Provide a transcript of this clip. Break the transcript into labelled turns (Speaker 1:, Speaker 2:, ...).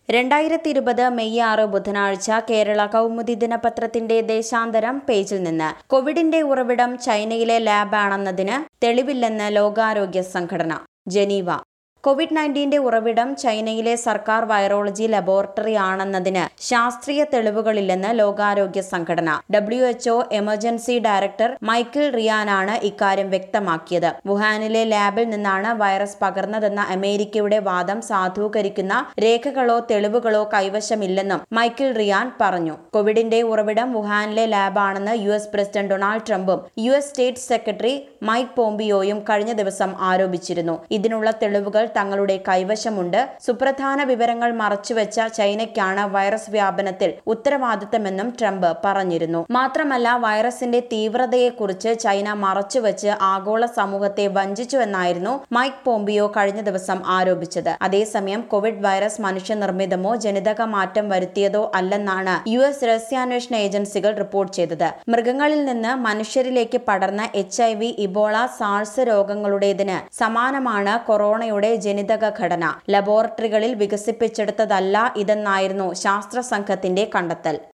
Speaker 1: രണ്ടായിരത്തി ഇരുപത് മെയ് ആറ് ബുധനാഴ്ച കേരള കൗമുദി ദിനപത്രത്തിന്റെ ദേശാന്തരം പേജിൽ നിന്ന് കോവിഡിന്റെ ഉറവിടം ചൈനയിലെ ലാബാണെന്നതിന് തെളിവില്ലെന്ന് ലോകാരോഗ്യ സംഘടന ജനീവ കോവിഡ് നയൻറ്റീന്റെ ഉറവിടം ചൈനയിലെ സർക്കാർ വൈറോളജി ലബോറട്ടറി ആണെന്നതിന് ശാസ്ത്രീയ തെളിവുകളില്ലെന്ന് ലോകാരോഗ്യ സംഘടന W H O emergency director Michael റിയാനാണ് ഇക്കാര്യം വ്യക്തമാക്കിയത് വുഹാനിലെ ലാബിൽ നിന്നാണ് വൈറസ് പകർന്നതെന്ന അമേരിക്കയുടെ വാദം സാധൂകരിക്കുന്ന രേഖകളോ തെളിവുകളോ കൈവശമില്ലെന്നും മൈക്കിൾ റിയാൻ പറഞ്ഞു കോവിഡിന്റെ ഉറവിടം വുഹാനിലെ ലാബാണെന്ന് യു എസ് പ്രസിഡന്റ് ഡൊണാൾഡ് ട്രംപും U S state secretary Mike പോംപിയോയും കഴിഞ്ഞ ദിവസം ആരോപിച്ചിരുന്നു ഇതിനുള്ള തെളിവുകൾ തങ്ങളുടെ കൈവശമുണ്ട് സുപ്രധാന വിവരങ്ങൾ മറച്ചുവെച്ച ചൈനയ്ക്കാണ് വൈറസ് വ്യാപനത്തിൽ ഉത്തരവാദിത്തമെന്നും ട്രംപ് പറഞ്ഞിരുന്നു മാത്രമല്ല വൈറസിന്റെ തീവ്രതയെക്കുറിച്ച് ചൈന മറച്ചുവെച്ച് ആഗോള സമൂഹത്തെ വഞ്ചിച്ചുവെന്നായിരുന്നു മൈക്ക് പോംപിയോ കഴിഞ്ഞ ദിവസം ആരോപിച്ചത് അതേസമയം കോവിഡ് വൈറസ് മനുഷ്യനിർമ്മിതമോ ജനിതക മാറ്റം വരുത്തിയതോ അല്ലെന്നാണ് യു എസ് രഹസ്യാന്വേഷണ ഏജൻസികൾ റിപ്പോർട്ട് ചെയ്തത് മൃഗങ്ങളിൽ നിന്ന് മനുഷ്യരിലേക്ക് പടർന്ന H I V Ebola SARS രോഗങ്ങളുടേതിന് സമാനമാണ് കൊറോണയുടെ ജനിതക ഘടന ലബോറട്ടറികളിൽ വികസിപ്പിച്ചെടുത്തതല്ല ഇതെന്നായിരുന്നു ശാസ്ത്ര സംഘത്തിന്റെ കണ്ടെത്തൽ